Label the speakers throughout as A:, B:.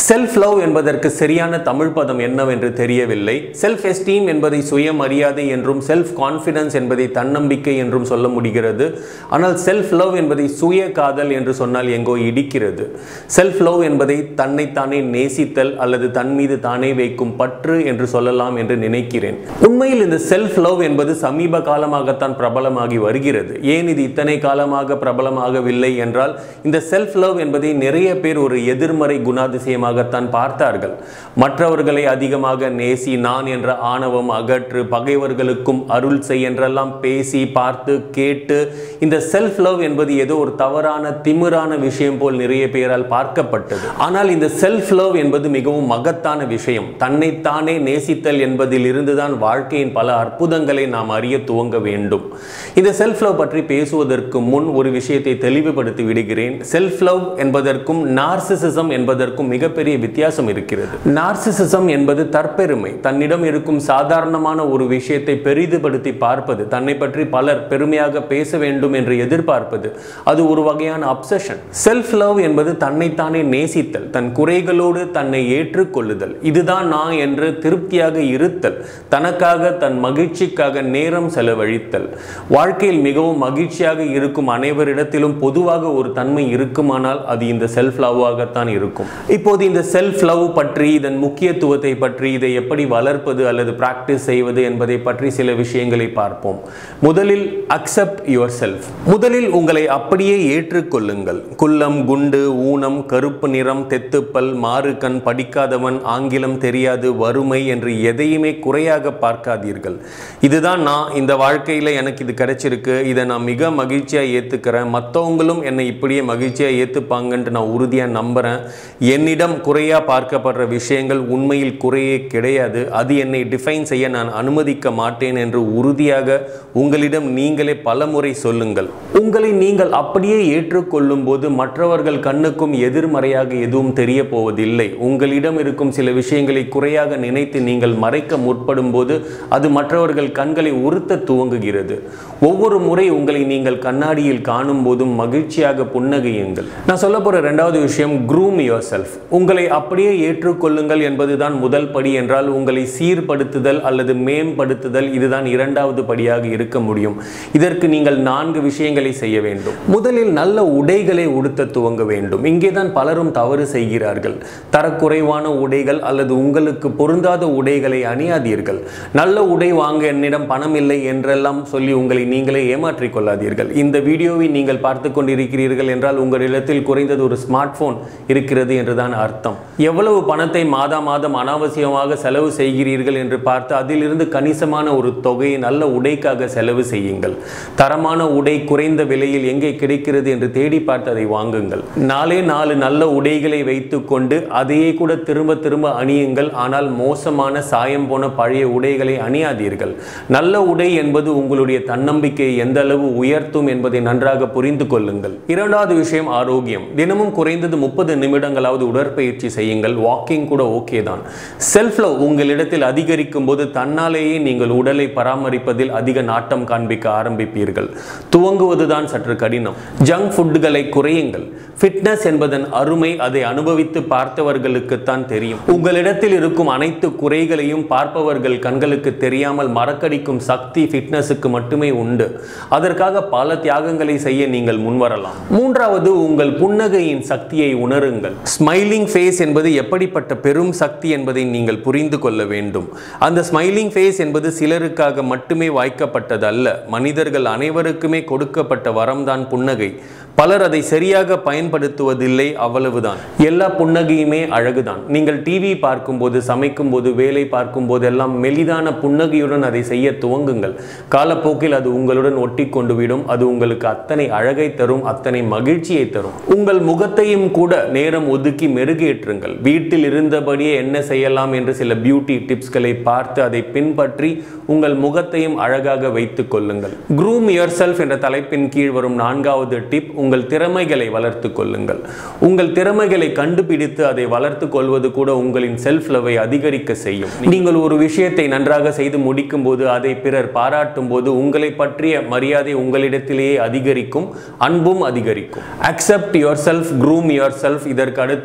A: self love என்பதற்கு சரியான தமிழ் பதம் என்னவென்று தெரியவில்லை செல்ஃப் எஸ்டீம் என்பதை சுயமரியாதை என்றும் செல்ஃப் கான்ஃபிடன்ஸ் என்பதை தன்னம்பிக்கை என்றும் சொல்ல முடிகிறது ஆனால் செல்ஃப் லவ் என்பதை சுய காதல் என்று சொன்னால் எங்கோ இடிக்கிறது செல்ஃப் லவ் என்பதை தன்னைத்தானே நேசித்தல் அல்லது தன் மீது தானே வைக்கும் பற்று என்று சொல்லலாம் என்று நினைக்கிறேன் உண்மையில் இந்த செல்ஃப் லவ் என்பது சமீப காலமாகத்தான் பிரபலமாகி வருகிறது ஏன் இது இத்தனை காலமாக பிரபலமாகவில்லை என்றால் இந்த செல்ஃப் லவ் என்பதை நிறைய பேர் ஒரு எதிர்மறை குணாதிசயமாகத்தான் பார்த்தார்கள் மற்றவர்களை அதிகமாக நேசி நான் என்ற ஆணவம் அகற்று பகைவர்களுக்கும் அருள் செய் என்றெல்லாம் பேசி பார்த்து கேட்டு இந்த செல்ஃப் லவ் என்பது ஏதோ ஒரு தவறான திமிரான விஷயம் போல் நிறைய பேரால் பார்க்கப்பட்டது ஆனால் இந்த செல்ஃப் லவ் என்பது மிகவும் மகத்தான விஷயம் தன்னைத்தானே நேசித்தல் என்பதில் இருந்துதான் வாழ்க்கையின் பல அற்புதங்களை நாம் அறிய துவங்க வேண்டும் இந்த செல்ஃப் லவ் பற்றி பேசுவதற்கு முன் ஒரு விஷயத்தை தெளிவுபடுத்தி விடுகிறேன் செல்ஃப் லவ் என்பதற்கும் நார்சிசிசம் என்பதற்கும் மிகப்பெரிய வித்தியாசம் இருக்கிறது நார்சிசிசம் என்பது தற்பெருமை தன்னிடம் இருக்கும் சாதாரணமான ஒரு விஷயத்தை பெரிதுபடுத்தி பார்ப்பது தன்னை பற்றி பலர் பெருமையாக பேச வேண்டும் என்று எதிர்பார்ப்பது அது ஒரு வகையான அப்சஷன் செல்ஃப் லவ் என்பது தன்னைத்தானே நேசித்தல் தன் குறைகளோடு தன்னை ஏற்றுக்கொள்ளுதல் இதுதான் நான் என்று திருப்தியாக இருத்தல் தனக்காக தன் மகிழ்ச்சிக்காக நேரம் செலவழித்தல் வாழ்க்கையில் மிகவும் மகிழ்ச்சியாக இருக்கும் அனைவரிடத்திலும் பொதுவாக ஒரு தன்மை இருக்குமானால் அது இந்த செல்ஃப் லவ்வாகத்தான் இருக்கும் இப்போது இந்த செல்ஃப் லவ் பற்றி இதன் முக்கியத்துவத்தை பற்றி இதை எப்படி வளர்ப்பது அல்லது பிராக்டிஸ் செய்வது என்பதை பற்றி சில விஷயங்களை பார்ப்போம் முதலில் அக்செப்ட் யுவர் செல்ஃப் முதலில் உங்களை அப்படியே ஏற்றுக்கொள்ளுங்கள் குள்ளம் குண்டு ஊனம் கருப்பு நிறம் தெத்துப்பல் மாறுகண் படிக்காதவன் ஆங்கிலம் தெரியாது வறுமை என்று எதையுமே குறையாக பார்க்காதீர்கள் இதுதான் நான் இந்த வாழ்க்கையில் எனக்கு இது கிடைச்சிருக்கு இதை நான் மிக மகிழ்ச்சியாக ஏற்றுக்கிறேன் மற்றவங்களும் என்னை இப்படியே மகிழ்ச்சியாக ஏற்றுப்பாங்கன்ட்டு நான் உறுதியாக நம்புகிறேன் என்னிடம் குறையாக பார்க்கப்படுற விஷயங்கள் உண்மையில் குறையே கிடையாது அது என்னை டிஃபைன் செய்ய நான் அனுமதிக்க மாட்டேன் என்று உறுதியாக உங்களிடம் நீங்களே பலமுறை சொல்லுங்கள் உங்களை நீங்கள் அப்படியே ஏற்றுக்கொள்ளும் போது மற்றவர்கள் கண்ணுக்கும் எதிர்மறையாக எதுவும் தெரிய போவதில்லை உங்களிடம் இருக்கும் சில விஷயங்களை குறையாக நினைத்து நீங்கள் மறைக்க முற்படும் போது அது மற்றவர்கள் கண்களை உறுத்த துவங்குகிறது ஒவ்வொரு முறை உங்களை நீங்கள் கண்ணாடியில் காணும் போதும் மகிழ்ச்சியாக புன்னகையுங்கள் நான் சொல்ல போற ரெண்டாவது விஷயம் க்ரூம் யுவர் செல்ஃப் உங்களை அப்படியே ஏற்றுக்கொள்ளுங்கள் என்பதுதான் முதல் படி என்றால் உங்களை சீர்படுத்துதல் அல்லது மேம்படுத்துதல் இதுதான் இரண்டாவது படியாக இருக்க முடியும் இதற்கு நீங்கள் நான்கு விஷயங்களை செய்ய வேண்டும் முதலில் நல்ல உடைகளை உடுத்த துவங்க வேண்டும் இங்கே தான் பலரும் தவறு செய்கிறார்கள் தரக்குறைவான உடைகள் அல்லது உங்களுக்கு பொருந்தாத உடைகளை அணியாதீர்கள் நல்ல உடை வாங்க என்னிடம் பணம் இல்லை என்றெல்லாம் சொல்லி உங்களை நீங்களே ஏமாற்றிக் கொள்ளாதீர்கள் இந்த வீடியோவை நீங்கள் பார்த்து கொண்டிருக்கிறீர்கள் என்றால் உங்களிடத்தில் குறைந்தது ஒரு ஸ்மார்ட் போன் இருக்கிறது என்றுதான் அர்த்தம் எவ்வளவு பணத்தை மாதா மாதம் அனாவசியமாக செலவு செய்கிறீர்கள் என்று பார்த்து அதிலிருந்து கணிசமான ஒரு தொகையை நல்ல உடைக்காக செலவு செய்யுங்கள் தரமான உடை குறைந்த விலையில் எங்கே கிடைக்கிறது என்று தேடி பார்த்து அதை வாங்குங்கள் நாலே நாலு நல்ல உடைகளை வைத்துக்கொண்டு அதையே கூட திரும்ப திரும்ப அணியுங்கள் ஆனால் மோசமான சாயம் போன பழைய உடைகளை அணியாதீர்கள் நல்ல உடை என்பது உங்களுடைய தன்னம்பிக்கையை எந்த அளவு உயர்த்தும் என்பதை நன்றாக புரிந்து கொள்ளுங்கள் இரண்டாவது விஷயம் ஆரோக்கியம் தினமும் குறைந்தது முப்பது நிமிடங்களாவது உடற்பயிற்சி செய்யுங்கள் வாக்கிங் கூட ஓகே தான் செல்ஃப் லவ் உங்களிடத்தில் அதிகரிக்கும் போது தன்னாலேயே நீங்கள் உடலை பராமரிப்பதில் அதிக நாட்டம் காண்பிக்க ஆரம்பிப்பீர்கள் துவங்குவதுதான் சற்று கடினம் ஜங்க் ஃபுட்டுகளை குறையுங்கள் ஃபிட்னஸ் என்பதன் அருமை அதை அனுபவித்து பார்த்தவர்களுக்குத்தான் தெரியும் உங்களிடத்தில் இருக்கும் அனைத்து குறைகளையும் பார்ப்பவர்கள் கண்களுக்கு தெரியாமல் மறக்கடிக்கும் சக்தி ஃபிட்னஸுக்கு மட்டுமே உண்டு அதற்காக பல தியாகங்களை செய்ய நீங்கள் முன்வரலாம் மூன்றாவது உங்கள் புன்னகையின் சக்தியை உணருங்கள் ஸ்மைலிங் ஃபேஸ் என்பது எப்படிப்பட்ட பெரும் சக்தி என்பதை நீங்கள் புரிந்து கொள்ள வேண்டும் அந்த ஸ்மைலிங் ஃபேஸ் என்பது சிலருக்காக மட்டுமே வாய்க்கப்பட்டதல்ல மனிதர்கள் அனைவருக்குமே கொடுக்கப்பட்ட வரம்தான் புன்னகை பலர் அதை சரியாக பயன்படுத்துவதில்லை அவ்வளவுதான் எல்லா புன்னகையுமே அழகுதான் நீங்கள் டிவி பார்க்கும்போது சமைக்கும்போது வேலை பார்க்கும் போதெல்லாம் மெலிதான புன்னகையுடன் அதை செய்ய துவங்குங்கள் காலப்போக்கில் அது உங்களுடன் ஒட்டி கொண்டு விடும் அது உங்களுக்கு அத்தனை அழகை தரும் அத்தனை மகிழ்ச்சியை தரும் உங்கள் முகத்தையும் கூட நேரம் ஒதுக்கி மெருகேற்றுங்கள் வீட்டில் இருந்தபடியே என்ன செய்யலாம் என்று சில பியூட்டி டிப்ஸ்களை பார்த்து அதை பின்பற்றி உங்கள் முகத்தையும் அழகாக வைத்துக் கொள்ளுங்கள் க்ரூம் யுவர் செல்ஃப் என்ற தலைப்பின் கீழ் வரும் நான்காவது டிப் உங்கள் திறமைகளை வளர்த்து கொள்ளுங்கள் உங்கள் திறமைகளை கண்டுபிடித்து அதை வளர்த்து கொள்வது கூட உங்களின் செல்ஃப் லவை அதிகரிக்க செய்யும் நீங்கள் ஒரு விஷயத்தை நன்றாக செய்து முடிக்கும் போது அதை பிறர் பாராட்டும் போது உங்களை பற்றிய மரியாதை உங்களிடத்திலேயே அதிகரிக்கும் அன்பும் அதிகரிக்கும் accept yourself groom yourself இதற்கு அடுத்து ஃபர்கிவ்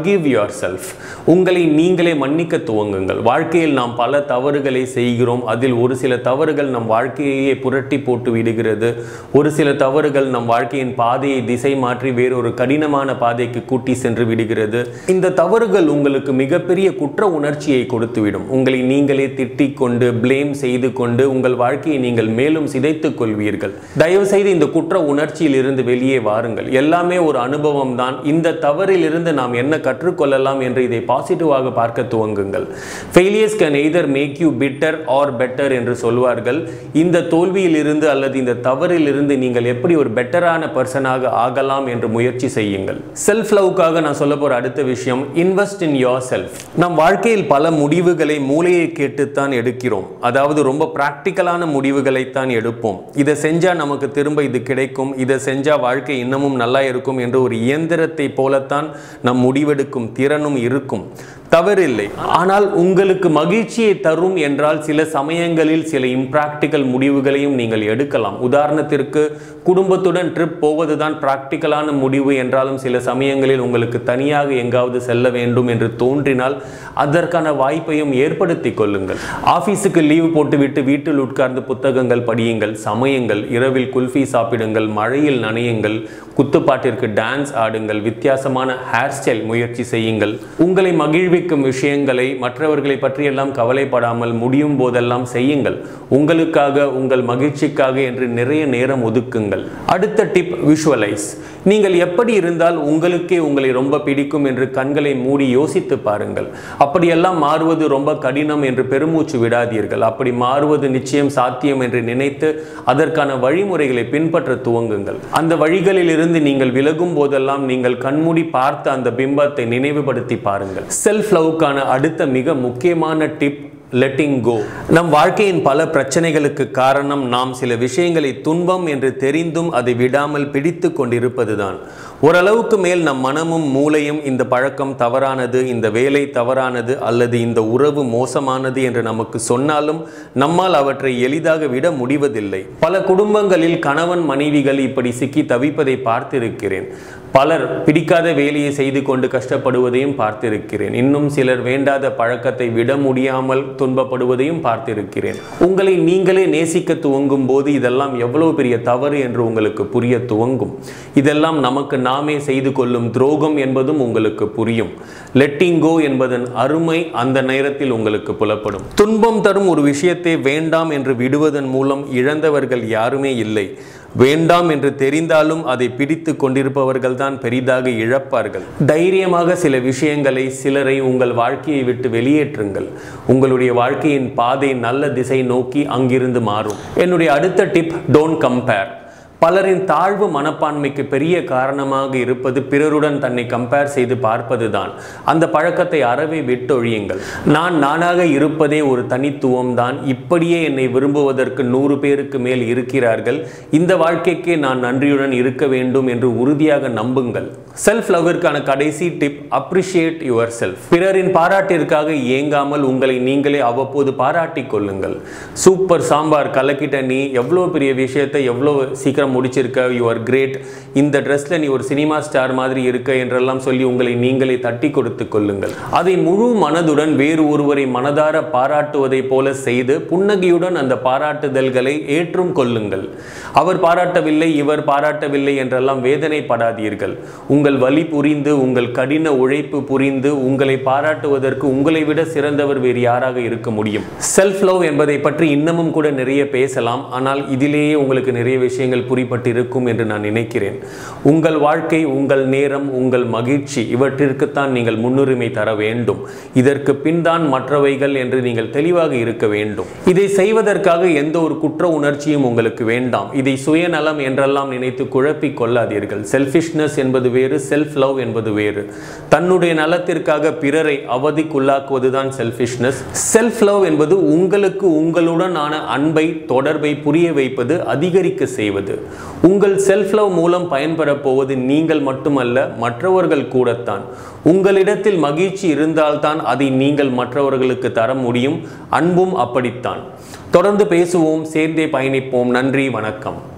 A: ஃபர்கிவ் யுவர் செல்ஃப் உங்களை நீங்களே மன்னிக்க துவங்குங்கள் வாழ்க்கையில் நாம் பல தவறுகளை செய்கிறோம் அதில் ஒரு சில தவறுகள் நம் வாழ்க்கையே புரட்டி போட்டு விடுகிறது ஒரு சில தவறுகள் நம் வாழ்க்கையின் பாதையை திசை மாற்றி வேறொரு கடினமான பாதைக்கு கூட்டி சென்று விடுகிறது இந்த தவறுகள் உங்களுக்கு மிகப்பெரிய குற்ற உணர்ச்சியை கொடுத்துவிடும் உங்களை நீங்களே திட்டிக் கொண்டு பிளேம் செய்து கொண்டு உங்கள் வாழ்க்கையை நீங்கள் மேலும் சிதைத்துக் கொள்வீர்கள் தயவு செய்து இந்த குற்ற உணர்ச்சியில் இருந்து வெளியே வாருங்கள் எல்லாமே ஒரு அனுபவம் தான் இந்த தவறிலிருந்து நாம் என்ன கற்றுக்கொள்ளலாம் என்று இதை பாசிட்டிவாக பார்க்க துவங்குங்கள் failures can either make you bitter or better என்று சொல்வார்கள் இந்த தோல்வியிலிருந்து அல்லது இந்த தவறிலிருந்து நீங்கள் எப்படி ஒரு பெட்டரான பர்சனாக ஆகலாம் என்று முயற்சி செய்யுங்கள் செல்ஃப் லவ்க்காக நான் சொல்ல போற அடுத்த விஷயம் இன்வெஸ்ட் இன் யோர் செல்ஃப் நம் வாழ்க்கையில் பல முடிவுகளை மூளையை கேட்டுத்தான் எடுக்கிறோம் அதாவது ரொம்ப பிராக்டிக்கலான முடிவுகளைத்தான் எடுப்போம் இதை செஞ்சா நமக்கு திரும்ப இது கிடைக்கும் இதை செஞ்சா வாழ்க்கை இன்னமும் நல்லா இருக்கும் என்று ஒரு இயந்திரத்தை போலத்தான் நம் முடிவெடுக்கும் திறனும் இருக்கும் தவறில்லை ஆனால் உங்களுக்கு மகிழ்ச்சியை தரும் என்றால் சில சமயங்களில் சில இம்ப்ராக்டிக்கல் முடிவுகளையும் நீங்கள் எடுக்கலாம் உதாரணத்திற்கு குடும்பத்துடன் ட்ரிப் போவதுதான் பிராக்டிக்கலான முடிவு என்றாலும் சில சமயங்களில் உங்களுக்கு தனியாக எங்காவது செல்ல வேண்டும் என்று தோன்றினால் அதற்கான வாய்ப்பையும் ஏற்படுத்தி கொள்ளுங்கள் ஆபீஸுக்கு லீவு போட்டுவிட்டு வீட்டில் உட்கார்ந்து புத்தகங்கள் படியுங்கள் சமயங்கள் இரவில் குல்ஃபி சாப்பிடுங்கள் மழையில் நனையுங்கள் குத்துப்பாட்டிற்கு டான்ஸ் ஆடுங்கள் வித்தியாசமான ஹேர் ஸ்டைல் முயற்சி செய்யுங்கள் உங்களை மகிழ்விக்கும் விஷயங்களை மற்றவர்களை பற்றியெல்லாம் கவலைப்படாமல் முடியும் போதெல்லாம் செய்யுங்கள் உங்களுக்காக உங்கள் மகிழ்ச்சிக்காக என்று நிறைய நேரம் ஒதுக்குங்கள் அடுத்த டிப் விஷுவலைஸ் நீங்கள் எப்படி இருந்தால் உங்களுக்கே உங்களை ரொம்ப பிடிக்கும் என்று கண்களை மூடி யோசித்து பாருங்கள் அப்படியெல்லாம் மாறுவது ரொம்ப கடினம் என்று பெருமூச்சு விடாதீர்கள் அப்படி மாறுவது நிச்சயம் சாத்தியம் என்று நினைத்து அதற்கான வழிமுறைகளை பின்பற்ற துவங்குங்கள் அந்த வழிகளில் இருந்து நீங்கள் விலகும் போதெல்லாம் நீங்கள் கண்மூடி பார்த்த அந்த பிம்பத்தை நினைவுபடுத்தி பாருங்கள் செல்ஃப் லவ்க்கான அடுத்த மிக முக்கியமான டிப் லெட்டிங் கோ நம் வாழ்க்கையின் பல பிரச்சனைகளுக்கு காரணம் நாம் சில விஷயங்களை துன்பம் என்று தெரிந்தும் அதை விடாமல் பிடித்து கொண்டிருப்பதுதான் ஓரளவுக்கு மேல் நம் மனமும் மூளையும் இந்த பழக்கம் தவறானது இந்த வேலை தவறானது அல்லது இந்த உறவு மோசமானது என்று நமக்கு சொன்னாலும் நம்மால் அவற்றை எளிதாக விட முடிவதில்லை பல குடும்பங்களில் கணவன் மனைவிகள் இப்படி சிக்கி தவிப்பதை பார்த்திருக்கிறேன் பலர் பிடிக்காத வேலையை செய்து கொண்டு கஷ்டப்படுவதையும் பார்த்திருக்கிறேன் இன்னும் சிலர் வேண்டாத பழக்கத்தை விட முடியாமல் துன்பப்படுவதையும் பார்த்திருக்கிறேன் உங்களை நீங்களே நேசிக்க துவங்கும் போது இதெல்லாம் எவ்வளவு பெரிய தவறு என்று உங்களுக்கு புரிய துவங்கும் இதெல்லாம் நமக்கு நாமே செய்து கொள்ளும் துரோகம் என்பதும் உங்களுக்கு புரியும் லெட்டிங் கோ என்பதன் அருமை அந்த நேரத்தில் உங்களுக்கு புலப்படும் துன்பம் தரும் ஒரு விஷயத்தை வேண்டாம் என்று விடுவதன் மூலம் இழந்தவர்கள் யாருமே இல்லை வேண்டாம் என்று தெரிந்தாலும் அதை பிடித்து கொண்டிருப்பவர்கள் தான் பெரிதாக இழப்பார்கள் தைரியமாக சில விஷயங்களை சிலரை உங்கள் வாழ்க்கையை விட்டு வெளியேற்றுங்கள் உங்களுடைய வாழ்க்கையின் பாதை நல்ல திசை நோக்கி அங்கிருந்து மாறும் என்னுடைய அடுத்த டிப் டோன்ட் கம்பேர் பலரின் தாழ்வு மனப்பான்மைக்கு பெரிய காரணமாக இருப்பது பிறருடன் தன்னை கம்பேர் செய்து பார்ப்பதுதான் அந்த பழக்கத்தை அறவே விட்டொழியுங்கள் நான் நானாக இருப்பதே ஒரு தனித்துவம் தான் இப்படியே என்னை விரும்புவதற்கு நூறு பேருக்கு மேல் இருக்கிறார்கள் இந்த வாழ்க்கைக்கே நான் நன்றியுடன் இருக்க வேண்டும் என்று உறுதியாக நம்புங்கள் செல்ஃப் லவ்விற்கான கடைசி டிப் அப்ரிஷியேட் யுவர் செல்ஃப் பிறரின் பாராட்டிற்காக ஏங்காமல் உங்களை நீங்களே அவ்வப்போது பாராட்டிக் கொள்ளுங்கள் சூப்பர் சாம்பார் கலக்கிட்ட நீ எவ்வளோ பெரிய விஷயத்தை எவ்வளோ சீக்கிரம் முடிச்சிருக்க யூ ஆர் கிரேட் இந்த ட்ரெஸ்ல நீ ஒரு சினிமா ஸ்டார் மாதிரி இருக்க என்றெல்லாம் சொல்லி உங்களை நீங்களே தட்டி கொடுத்து கொள்ளுங்கள் அதை முழு மனதுடன் வேறு ஒருவரை மனதார பாராட்டுவதை போல செய்து புன்னகையுடன் அந்த பாராட்டுதல்களை ஏற்றும் கொள்ளுங்கள் அவர் பாராட்டவில்லை இவர் பாராட்டவில்லை என்றெல்லாம் வேதனைப்படாதீர்கள் உங்கள் வலி புரிந்து உங்கள் கடின உழைப்பு புரிந்து உங்களை பாராட்டுவதற்கு உங்களை விட சிறந்தவர் வேறு யாராக இருக்க முடியும் செல்ஃப் லவ் என்பதை பற்றி இன்னமும் கூட நிறைய பேசலாம் ஆனால் இதிலேயே உங்களுக்கு நிறைய விஷயங்கள் புரிப்பட்டு இருக்கும் என்று நான் நினைக்கிறேன் உங்கள் வாழ்க்கை உங்கள் நேரம் உங்கள் மகிழ்ச்சி இவற்றிற்குத்தான் நீங்கள் முன்னுரிமை தர வேண்டும் இதற்கு பின்தான் மற்றவைகள் என்று நீங்கள் தெளிவாக இருக்க வேண்டும் இதை செய்வதற்காக எந்த ஒரு குற்ற உணர்ச்சியும் உங்களுக்கு வேண்டாம் இதை சுயநலம் என்றெல்லாம் நினைத்து குழப்பிக் கொள்ளாதீர்கள் செல்ஃபிஷ்னஸ் என்பது வேறு செல்ஃப் லவ் என்பது வேறு தன்னுடைய நலத்திற்காக பிறரை அவதிக்குள்ளாக்குவதுதான் செல்ஃபிஷ்னஸ் செல்ஃப் லவ் என்பது உங்களுக்கு உங்களுடனான அன்பை தொடர்பை புரிய வைப்பது அதிகரிக்க செய்வது உங்கள் செல்ஃப் லவ் மூலம் பயன்பெறப் போவது நீங்கள் மட்டுமல்ல மற்றவர்கள் கூடத்தான் உங்களிடத்தில் மகிழ்ச்சி இருந்தால்தான் அதை நீங்கள் மற்றவர்களுக்கு தர முடியும் அன்பும் அப்படித்தான் தொடர்ந்து பேசுவோம் சேர்ந்தே பயணிப்போம் நன்றி வணக்கம்